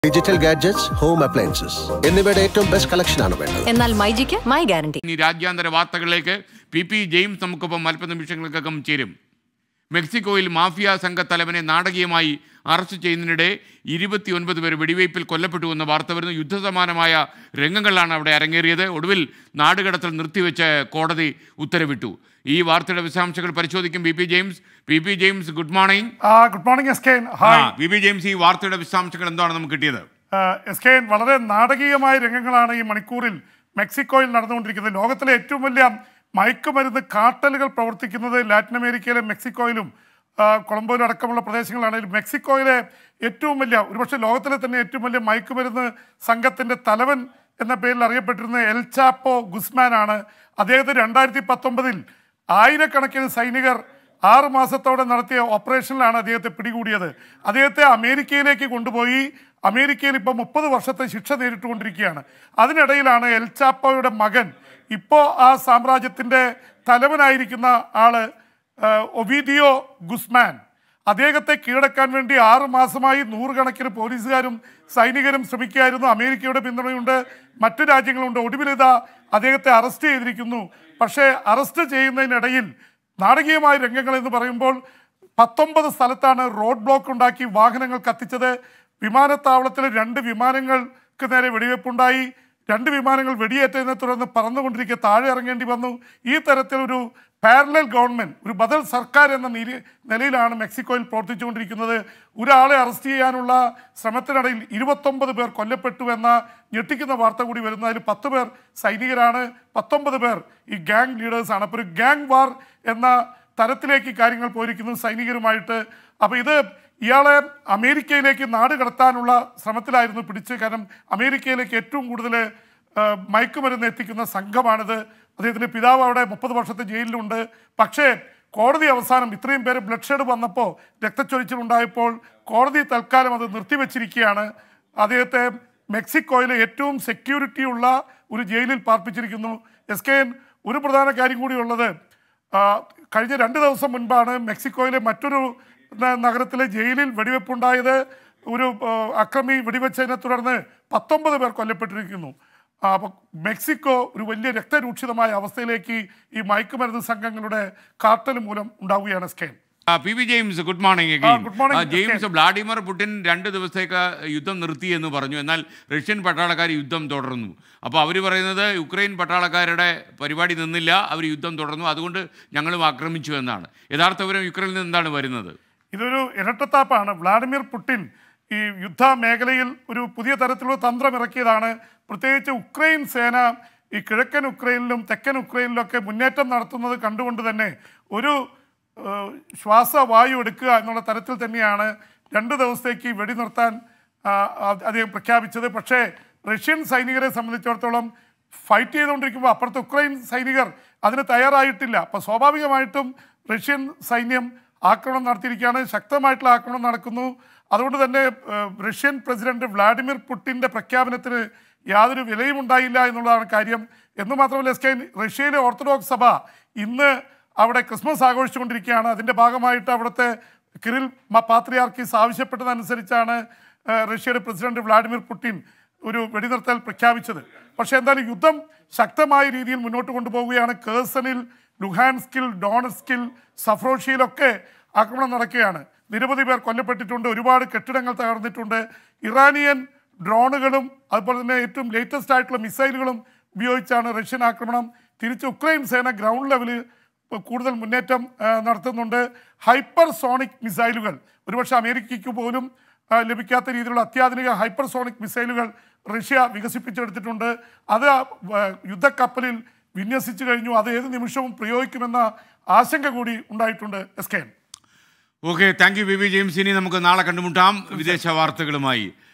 digital gadgets home appliances എന്നിവയുടെ ഏറ്റവും best കളക്ഷനാണ് വേണ്ടത് എന്നാൽ മൈജിക്ക് മൈ ഗ്യാരണ്ടി ഇനി രാജ്യാന്തര വാർത്തകളിലേക്ക് പി പി ജെയിംസ് നമുക്കൊപ്പം അല്പ നിമിഷങ്ങൾക്കകം ചേരും മെക്സിക്കോയിൽ മാഫിയ സംഘത്തലവനെ നാടകീയമായി അറസ്റ്റ് ചെയ്യുന്നതിനിടെ ഇരുപത്തിയൊൻപത് പേർ വെടിവയ്പിൽ കൊല്ലപ്പെട്ടു എന്ന വാർത്ത വരുന്നു യുദ്ധസമാനമായ രംഗങ്ങളിലാണ് അവിടെ അരങ്ങേറിയത് ഒടുവിൽ നാടുകടത്തൽ നിർത്തിവെച്ച് കോടതി ഉത്തരവിട്ടു ഈ വാർത്തയുടെ വിശദാംശങ്ങൾ പരിശോധിക്കും P P James P P James good morning good morning S K ആ ഹായ് പി പി ജെയിംസ് ഈ വാർത്തയുടെ വിശദാംശങ്ങൾ എന്താണ് നമുക്ക് കിട്ടിയത് എസ് കെ വളരെ നാടകീയമായ രംഗങ്ങളാണ് ഈ മണിക്കൂറിൽ മെക്സിക്കോയിൽ നടന്നുകൊണ്ടിരിക്കുന്നത് ലോകത്തിലെ ഏറ്റവും വലിയ മയക്കുമരുന്ന് കാട്ടലുകൾ പ്രവർത്തിക്കുന്നത് ലാറ്റിൻ അമേരിക്കയിലെ മെക്സിക്കോയിലും ആ, കൊളംബോയിലും അടക്കമുള്ള പ്രദേശങ്ങളാണ് ഇതിൽ മെക്സിക്കോയിലെ ഏറ്റവും വലിയ ഒരുപക്ഷെ ലോകത്തിലെ തന്നെ ഏറ്റവും വലിയ മയക്കുമരുന്ന് സംഘത്തിന്റെ തലവൻ എന്ന പേരിൽ അറിയപ്പെട്ടിരുന്ന എൽ ചാപ്പോ ഗുസ്മാൻ ആണ് അദ്ദേഹത്തെ രണ്ടായിരത്തി പത്തൊമ്പതിൽ ആയിരക്കണക്കിന് സൈനികർ ആറ് മാസത്തോടെ നടത്തിയ ഓപ്പറേഷനിലാണ് അദ്ദേഹത്തെ പിടികൂടിയത് അദ്ദേഹത്തെ അമേരിക്കയിലേക്ക് കൊണ്ടുപോയി അമേരിക്കയിൽ ഇപ്പോൾ മുപ്പത് വർഷത്തെ ശിക്ഷ നേരിട്ടുകൊണ്ടിരിക്കുകയാണ് അതിനിടയിലാണ് എൽ ചാപ്പോയുടെ മകൻ ഇപ്പോൾ ആ സാമ്രാജ്യത്തിൻ്റെ തലവനായിരിക്കുന്ന ആള് ആ, ഒവിഡിയോ ഗുസ്മാൻ അദ്ദേഹത്തെ കീഴടക്കാൻ വേണ്ടി ആറ് മാസമായി നൂറുകണക്കിന് പോലീസുകാരും സൈനികരും ശ്രമിക്കുകയായിരുന്നു അമേരിക്കയുടെ പിന്തുണയുണ്ട് മറ്റു രാജ്യങ്ങളുണ്ട് ഒടുവിലിതാ അദ്ദേഹത്തെ അറസ്റ്റ് ചെയ്തിരിക്കുന്നു പക്ഷേ അറസ്റ്റ് ചെയ്യുന്നതിനിടയിൽ നാടകീയമായ രംഗങ്ങൾ എന്ന് പറയുമ്പോൾ പത്തൊമ്പത് സ്ഥലത്താണ് റോഡ് ബ്ലോക്ക് ഉണ്ടാക്കി വാഹനങ്ങൾ കത്തിച്ചത് വിമാനത്താവളത്തിൽ രണ്ട് വിമാനങ്ങൾക്ക് നേരെ വെടിവെപ്പുണ്ടായി രണ്ട് വിമാനങ്ങൾ വെടിയേറ്റതിനെ തുടർന്ന് പറന്നുകൊണ്ടിരിക്കെ താഴെ ഇറങ്ങേണ്ടി വന്നു ഈ തരത്തിലൊരു പാരലൽ ഗവൺമെന്റ് ഒരു ബദൽ സർക്കാർ എന്ന നില നിലയിലാണ് മെക്സിക്കോയിൽ പ്രവർത്തിച്ചുകൊണ്ടിരിക്കുന്നത് ഒരാളെ അറസ്റ്റ് ചെയ്യാനുള്ള ശ്രമത്തിനിടയിൽ ഇരുപത്തൊമ്പത് പേർ കൊല്ലപ്പെട്ടു എന്ന ഞെട്ടിക്കുന്ന വാർത്ത കൂടി വരുന്നു അതിൽ പത്ത് പേർ സൈനികരാണ് പത്തൊമ്പത് പേർ ഈ ഗാങ് ലീഡേഴ്സാണ് അപ്പോൾ ഒരു ഗാങ് വാർ എന്ന തരത്തിലേക്ക് കാര്യങ്ങൾ പോയിരിക്കുന്നു സൈനികരുമായിട്ട് അപ്പോൾ ഇത് ഇയാളെ അമേരിക്കയിലേക്ക് നാട് കടത്താനുള്ള ശ്രമത്തിലായിരുന്നു പിടിച്ച് കാരണം അമേരിക്കയിലേക്ക് ഏറ്റവും കൂടുതൽ ആ, മയക്കുമരുന്ന് എത്തിക്കുന്ന സംഘമാണിത് അദ്ദേഹത്തിൻ്റെ പിതാവ് അവിടെ മുപ്പത് വർഷത്തെ ജയിലിലുണ്ട് പക്ഷേ കോടതി അവസാനം ഇത്രയും പേര് ബ്ലഡ് ഷെയ്ഡ് വന്നപ്പോൾ രക്തച്ചൊരിച്ചിലുണ്ടായപ്പോൾ കോടതി തൽക്കാലം അത് നിർത്തിവെച്ചിരിക്കുകയാണ് അദ്ദേഹത്തെ മെക്സിക്കോയിലെ ഏറ്റവും സെക്യൂരിറ്റി ഉള്ള ഒരു ജയിലിൽ പാർപ്പിച്ചിരിക്കുന്നു എസ് കെ എൻ ഒരു പ്രധാന കാര്യം കൂടിയുള്ളത് ആ, കഴിഞ്ഞ രണ്ട് ദിവസം മുൻപാണ് മെക്സിക്കോയിലെ മറ്റൊരു ന- നഗരത്തിലെ ജയിലിൽ വെടിവെപ്പുണ്ടായത് ഒരു ആ, അക്രമി വെടിവെച്ചതിനെ തുടർന്ന് പത്തൊമ്പത് പേർ കൊല്ലപ്പെട്ടിരിക്കുന്നു ആ, അപ്പോൾ മെക്സിക്കോ ഒരു വലിയ രക്തരൂക്ഷിതമായ അവസ്ഥയിലേക്ക് ഈ മയക്കുമരുന്ന് സംഘങ്ങളുടെ കാട്ടൽ മൂലം ഉണ്ടാവുകയാണ് സ്കെയിൻ ആ, P V James good morning ആ, good morning, again James Vladimir Putin രണ്ട് ദിവസത്തേക്ക് യുദ്ധം നിർത്തി എന്ന് പറഞ്ഞു എന്നാൽ റഷ്യൻ പട്ടാളക്കാർ യുദ്ധം തുടർന്നു അപ്പോൾ അവർ പറയുന്നത് യുക്രൈൻ പട്ടാളക്കാരുടെ പരിപാടി നിന്നില്ല അവർ യുദ്ധം തുടർന്നു അതുകൊണ്ട് ഞങ്ങളും ആക്രമിച്ചു എന്നാണ് യഥാർത്ഥ വിവരം യുക്രൈനിൽ നിന്ന് എന്താണ് വരുന്നത് ഇതൊരു ഇരട്ടത്താപ്പാണ് വ്ളാഡിമിർ പുടിൻ ഈ യുദ്ധ മേഖലയിൽ ഒരു പുതിയ തരത്തിലുള്ള തന്ത്രം ഇറക്കിയതാണ് പ്രത്യേകിച്ച് ഉക്രൈൻ സേന ഈ കിഴക്കൻ ഉക്രൈനിലും തെക്കൻ ഉക്രൈനിലൊക്കെ മുന്നേറ്റം നടത്തുന്നത് കണ്ടുകൊണ്ട് തന്നെ ഒരു ഏഹ്, ശ്വാസവായു എടുക്കുക എന്നുള്ള തരത്തിൽ തന്നെയാണ് രണ്ട് ദിവസത്തേക്ക് വെടി നിർത്താൻ ആ, അ- അദ്ദേഹം പ്രഖ്യാപിച്ചത് പക്ഷേ റഷ്യൻ സൈനികരെ സംബന്ധിച്ചിടത്തോളം ഫൈറ്റ് ചെയ്തുകൊണ്ടിരിക്കുമ്പോൾ അപ്പുറത്ത് ഉക്രൈൻ സൈനികർ അതിന് തയ്യാറായിട്ടില്ല അപ്പോൾ സ്വാഭാവികമായിട്ടും റഷ്യൻ സൈന്യം ആക്രമണം നടത്തിയിരിക്കുകയാണ് ശക്തമായിട്ടുള്ള ആക്രമണം നടക്കുന്നു അതുകൊണ്ട് തന്നെ ഏഹ്, റഷ്യൻ പ്രസിഡന്റ് വ്ളാഡിമിർ പുടിൻ്റെ പ്രഖ്യാപനത്തിന് യാതൊരു വിലയും ഉണ്ടായില്ല എന്നുള്ളതാണ് കാര്യം എന്ന് മാത്രമല്ല എസ് കെ റഷ്യയിലെ ഓർത്തഡോക്സ് സഭ ഇന്ന് അവിടെ ക്രിസ്മസ് ആഘോഷിച്ചുകൊണ്ടിരിക്കുകയാണ് അതിൻ്റെ ഭാഗമായിട്ട് അവിടുത്തെ കിറിൽ മ- പാത്രിയാർക്കീസ് ആവശ്യപ്പെട്ടതനുസരിച്ചാണ് ഏഹ്, റഷ്യയുടെ പ്രസിഡന്റ് വ്ളാഡിമിർ പുടിൻ ഒരു വെടിനിർത്തൽ പ്രഖ്യാപിച്ചത് പക്ഷേ എന്തായാലും യുദ്ധം ശക്തമായ രീതിയിൽ മുന്നോട്ട് കൊണ്ടുപോവുകയാണ് കേഴ്സണിൽ ലുഹാൻസ്കിൽ ഡോണസ്കിൽ സഫ്രോഷിയിലൊക്കെ ആക്രമണം നടക്കുകയാണ് നിരവധി പേർ കൊല്ലപ്പെട്ടിട്ടുണ്ട് ഒരുപാട് കെട്ടിടങ്ങൾ തകർന്നിട്ടുണ്ട് ഇറാനിയൻ ഡ്രോണുകളും അതുപോലെ തന്നെ ഏറ്റവും ലേറ്റസ്റ്റ് ആയിട്ടുള്ള മിസൈലുകളും ഉപയോഗിച്ചാണ് റഷ്യൻ ആക്രമണം തിരിച്ച് ഉക്രൈൻ സേന ഗ്രൗണ്ട് ലെവലിൽ കൂടുതൽ മുന്നേറ്റം ആ, നടത്തുന്നുണ്ട് ഹൈപ്പർ സോണിക് മിസൈലുകൾ ഒരുപക്ഷെ അമേരിക്കയ്ക്ക് പോലും ആ, ലഭിക്കാത്ത രീതിയിലുള്ള അത്യാധുനിക ഹൈപ്പർസോണിക് മിസൈലുകൾ റഷ്യ വികസിപ്പിച്ചെടുത്തിട്ടുണ്ട് അത് ആ, യുദ്ധക്കപ്പലിൽ വിന്യസിച്ചു കഴിഞ്ഞു അത് ഏത് നിമിഷവും പ്രയോഗിക്കുമെന്ന ആശങ്ക കൂടി ഉണ്ടായിട്ടുണ്ട് S K N okay thank you P V James ഇനി നമുക്ക് നാളെ കണ്ടുമുട്ടാം വിദേശ വാർത്തകളുമായി